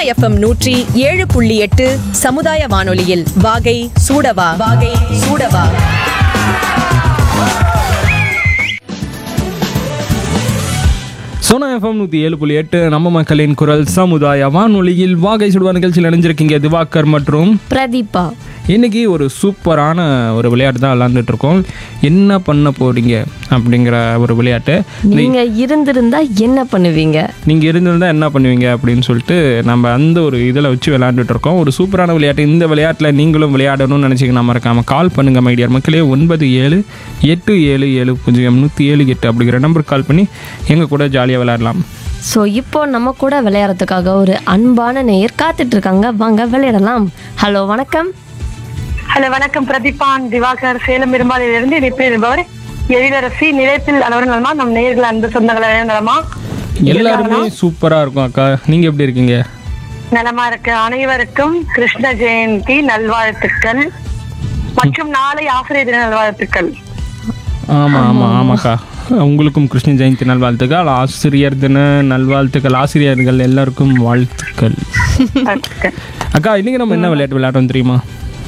FM நூற்றி ஏழு புள்ளி எட்டு சமுதாய வானொலியில் வாகை சூடவா வாகை சூடவா சோனா எஃப்எம் நூற்றி ஏழு புள்ளி எட்டு நம்ம மக்களின் குரல் சமுதாய வானொலியில் வாகை சுடுவா நிகழ்ச்சியில் இணைஞ்சிருக்கீங்க திவாகர் மற்றும் பிரதீபா இன்னைக்கு ஒரு சூப்பரான ஒரு விளையாட்டு தான் விளாண்டுட்டு இருக்கோம் என்ன பண்ண போறீங்க அப்படிங்கிற ஒரு விளையாட்டு நீங்க இருந்திருந்தா என்ன பண்ணுவீங்க நீங்கள் இருந்திருந்தால் என்ன பண்ணுவீங்க அப்படின்னு சொல்லிட்டு நம்ம அந்த ஒரு இதில் வச்சு விளையாண்டுட்டு இருக்கோம் ஒரு சூப்பரான விளையாட்டு இந்த விளையாட்டில் நீங்களும் விளையாடணும்னு நினச்சிங்கன்னா மறக்காமல் கால் பண்ணுங்க மைடியர் மக்களே ஒன்பது ஏழு எட்டு ஏழு ஏழு பூஜ்ஜியம் நூற்றி ஏழு எட்டு அப்படிங்கிற நம்பருக்கு கால் பண்ணி எங்கள் கூட ஜாலியாக விளையாடலாம் ஸோ இப்போ நம்ம கூட விளையாடுறதுக்காக ஒரு அன்பான நேயர் காத்துட்டு இருக்காங்க வாங்க விளையாடலாம் ஹலோ வணக்கம் ஹலோ வணக்கம் பிரதீபான் திவாகர் சேலம் இரும்பாலையிலிருந்து இணைப்பில் இருப்பவர் எழிலரசி நிலையத்தில் அளவர் நலமா நம் நேர்கள் அன்பு சொந்தங்கள் அனைவரும் நலமா எல்லாருமே சூப்பராக இருக்கும் அக்கா நீங்கள் எப்படி இருக்கீங்க நலமா இருக்கு அனைவருக்கும் கிருஷ்ண ஜெயந்தி நல்வாழ்த்துக்கள் மற்றும் நாளை ஆசிரியர் தின நல்வாழ்த்துக்கள் ஆமாம் ஆமாம் ஆமாக்கா உங்களுக்கும் கிருஷ்ண ஜெயந்தி நல்வாழ்த்துக்கள் ஆசிரியர் தின நல்வாழ்த்துக்கள் ஆசிரியர்கள் எல்லாருக்கும் வாழ்த்துக்கள் வாழ்த்துக்கள். அக்கா இன்னைக்கு நம்ம என்ன விளையாட்டு விளையாடுறோம் தெரியுமா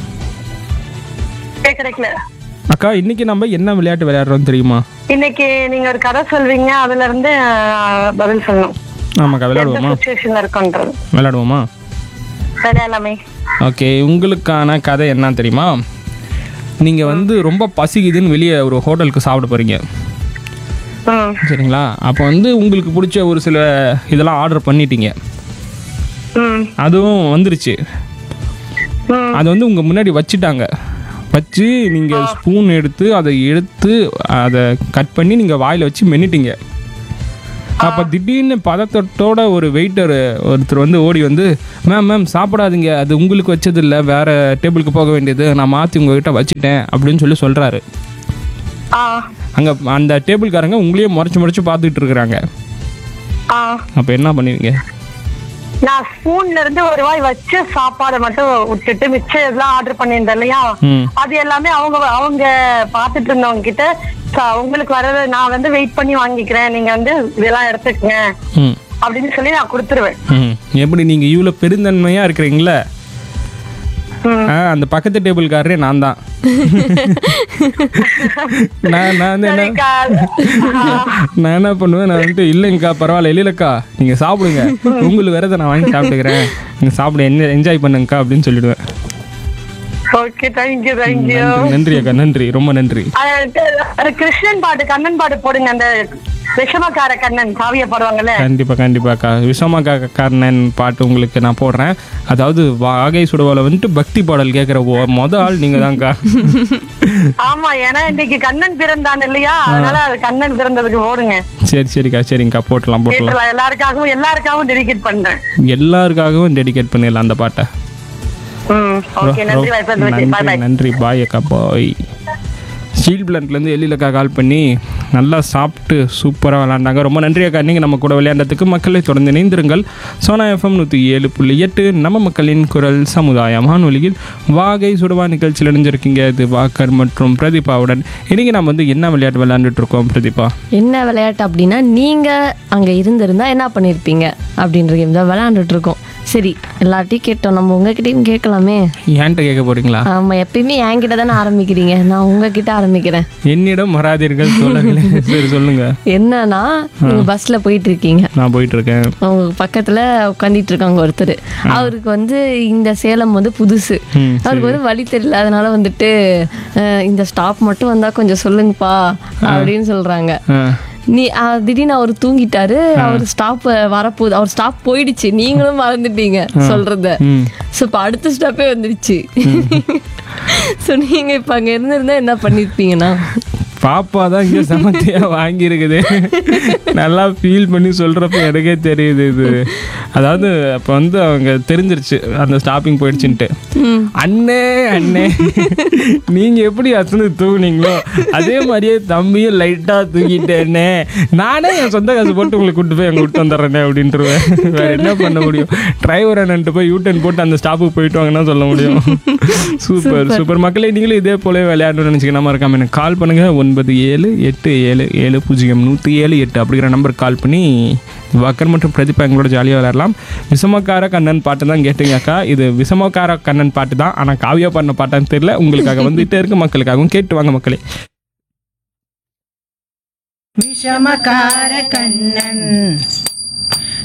கே- கிடைக்கல அக்கா இன்னைக்கு நம்ம என்ன விளையாட்டு விளையாடுறோம் தெரியுமா இன்னைக்கு நீங்க ஒரு கதை சொல்வீங்க அதுல இருந்து ஆஹ், பதில் சொல்லணும் ஆமாக்கா எந்த விளையாடுவோமா சுச்சுவேஷன்ல இருக்குன்றது விளையாடுவோமா விளையாடலாமே ஓகே உங்களுக்கான கதை என்ன தெரியுமா நீங்கள் வந்து ரொம்ப பசிக்குதுன்னு வெளியே ஒரு ஹோட்டலுக்கு சாப்பிட போகிறீங்க ம் சரிங்களா அப்போ வந்து உங்களுக்கு பிடிச்ச ஒரு சில இதெல்லாம் ஆர்டர் பண்ணிட்டீங்க ம் அதுவும் வந்துருச்சு ம் அதை வந்து உங்கள் முன்னாடி வச்சுட்டாங்க வச்சு நீங்கள் ஸ்பூன் எடுத்து அதை எடுத்து அதை கட் பண்ணி நீங்கள் வாயில் வச்சு மென்னிட்டீங்க அப்போ திடீர்னு பதத்தட்டோட ஒரு வெயிட்டர் ஒருத்தர் வந்து ஓடி வந்து மேம் மேம் சாப்பிடாதீங்க அது உங்களுக்கு வச்சது இல்லை வேற டேபிளுக்கு போக வேண்டியது நான் மாற்றி உங்ககிட்ட வச்சுட்டேன் அப்படின்னு சொல்லி சொல்கிறாரு ஆ அங்கே அந்த டேபிள்காரங்க உங்களையே முறைச்சு முறைச்சு பார்த்துக்கிட்டு இருக்கிறாங்க ஆ அப்போ என்ன பண்ணுவீங்க நான் ஸ்பூன்ல இருந்து ஒரு வாய் வச்ச சாப்பாடை மட்டும் விட்டுட்டு மிச்சம் எல்லாம் ஆர்டர் பண்ணியிருந்தேன் இல்லையா ம் அது எல்லாமே அவங்க அவங்க பாத்துட்டு இருந்தவங்க கிட்ட "ச- உங்களுக்கு வர்றது நான் வந்து வெயிட் பண்ணி வாங்கிக்கிறேன் நீங்க வந்து இதெல்லாம் எடுத்துக்கங்க ம் அப்படின்னு சொல்லி நான் கொடுத்துருவேன் ம் எப்படி நீங்கள் இவ்வளோ பெருந்தன்மையாக இருக்கிறீங்களே ம். ஆ அந்த பக்கத்து டேபிள்காரரே நான் தான் நான் நான் வந்து என்ன சரிக்கா. நான் என்ன பண்ணுவேன் நான் வந்துட்டு இல்லைங்கக்கா பரவாயில்ல இல்லைல்லக்கா நீங்கள் சாப்பிடுங்க உங்களுக்கு விரத நான் வாங்கி சாப்பிட்டுக்கிறேன் நீங்கள் சாப்பிட என்ன என்ஜாய் பண்ணுங்கக்கா அப்படின்னு சொல்லிடுவேன் ஓகே தேங்க்யூ தேங்க்யூ நன்றி நன்றி அக்கா நன்றி ரொம்ப நன்றி அது கிருஷ்ணன் பாட்டு கண்ணன் பாட்டு போடுங்க அந்த விஷமக்கார கண்ணன் காவிய பாடுவாங்கல்ல கண்டிப்பாக கண்டிப்பாக்கா விஷமாக்கா கர்ணன் பாட்டு உங்களுக்கு நான் போடுறேன் அதாவது வாகை சுடுவால வந்துட்டு பக்தி பாடல் கேட்குற மொத ஆள் நீங்கள் தான்க்கா ஆமா ஏன்னா இன்னைக்கு கண்ணன் பிறந்தான் இல்லையா அதனால அது கண்ணன் பிறந்ததுக்கு போடுங்க சரி சரிக்கா சரிங்கக்கா போட்டலாம் போட்டலாம் கேட்டுலாம் எல்லாருக்காகவும் எல்லாருக்காகவும் டெடிகேட் பண்றேன் எல்லாருக்காகவும் டெடிகேட் பண்ணிடலாம் அந்த பாட்டை ம் ஓகே நன்றி வாய்ப்பு பாய் நன்றி பாய் நன்றி பாய் அக்கா பாய் ஸ்டீல் பிளான்ட்லேருந்து எழிலக்கா கால் பண்ணி நல்லா சாப்பிட்டு சூப்பராக விளாண்டாங்க ரொம்ப நன்றி அக்கா நீங்கள் நம்ம கூட விளையாண்டதுக்கு மக்களை தொடர்ந்து இணைந்திருங்கள் சோனா எஃப்எம் நூற்றி ஏழு புள்ளி எட்டு நம்ம மக்களின் குரல் சமுதாய வானொலியில் வாகை சுடுவா நிகழ்ச்சியில் இணைஞ்சிருக்கீங்க இது வாக்கர் மற்றும் பிரதீபாவுடன் இன்றைக்கி நம்ம வந்து என்ன விளையாட்டு விளையாண்டுட்டு இருக்கோம் பிரதீபா என்ன விளையாட்டு அப்படின்னா நீங்க அங்க இருந்திருந்தா என்ன பண்ணிருப்பீங்க அப்படின்ற கேம் தான் விளையாண்டுட்டு இருக்கோம் சரி எல்லார்ட்டையும் கேட்டோம் நம்ம உங்ககிட்டயும் கேட்கலாமே ஏன்ட்ட கேட்க போறீங்களா ஆமா எப்பயுமே என்கிட்ட தானே ஆரம்பிக்கிறீங்க நான் உங்ககிட்ட ஆரம்பிக்கிறேன் என்னிடம் வராதீர்கள் சொல்லுங்களே சரி சொல்லுங்க என்னன்னா நீங்க பஸ்ல போயிட்டு இருக்கீங்க நான் போயிட்டு இருக்கேன் அவங்க பக்கத்துல உட்காந்துட்டு இருக்காங்க ஒருத்தர் அவருக்கு வந்து இந்த சேலம் வந்து புதுசு ம், அவருக்கு வந்து வழி தெரியல அதனால வந்துட்டு அஹ், இந்த ஸ்டாப் மட்டும் வந்தா கொஞ்சம் சொல்லுங்கப்பா அப்படின்னு சொல்றாங்க ஆ நீ அஹ், திடீர்னு அவர் தூங்கிட்டாரு அவர் ஸ்டாப் வரப்போகுது அவர் ஸ்டாப் போயிடுச்சு நீங்களும் மறந்துட்டீங்க சொல்றத ம் ஸோ இப்போ அடுத்த ஸ்டாப்பே வந்துடுச்சு ஸோ நீங்க இப்போ அங்கே இருந்திருந்தா என்ன பண்ணியிருப்பீங்கன்னா பாப்பா தான் இங்கே சமத்தியா வாங்கியிருக்குது நல்லா ஃபீல் பண்ணி சொல்கிறப்ப எனக்கே தெரியுது இது அதாவது அப்போ வந்து அவங்க தெரிஞ்சிருச்சு அந்த ஸ்டாப்பிங் போயிடுச்சுன்ட்டு அண்ணே அண்ணே நீங்கள் எப்படி அசந்து தூங்குனீங்களோ அதே மாதிரியே தம்பியும் லைட்டாக தூங்கிட்டேனே நானே என் சொந்த காசு போட்டு உங்களை கூட்டு போய் அங்கே விட்டு வந்துடுறேனே அப்படின்ட்டுருவேன் வேற என்ன பண்ண முடியும் டிரைவர் அண்ணன்ட்டு போய் யூட்டன் போட்டு அந்த ஸ்டாப்புக்கு போயிட்டு வாங்கன்னா சொல்ல முடியும் சூப்பர் சூப்பர் மக்களே நீங்களும் இதே போல விளையாடணும்னு நினச்சிங்கன்னா மறக்காம எனக்கு கால் பண்ணுங்க ஒன்பது ஏழு எட்டு ஏழு ஏழு பூஜ்ஜியம் நூற்றி ஏழு எட்டு அப்படிங்கிற நம்பருக்கு கால் பண்ணி வக்கர் மற்றும் பிரதீபா எங்களோட ஜாலியாக விளையாடலாம் விஷமக்கார கண்ணன் பாட்டு தான் கேட்டீங்கக்கா இது விஷமக்கார கண்ணன் பாட்டு தான் ஆனால் காவியா பண்ண பாட்டான்னு தெரியல உங்களுக்காக வந்துட்டே இருக்கு மக்களுக்காகவும் கேட்டு வாங்க மக்களே விஷமகார கண்ணன்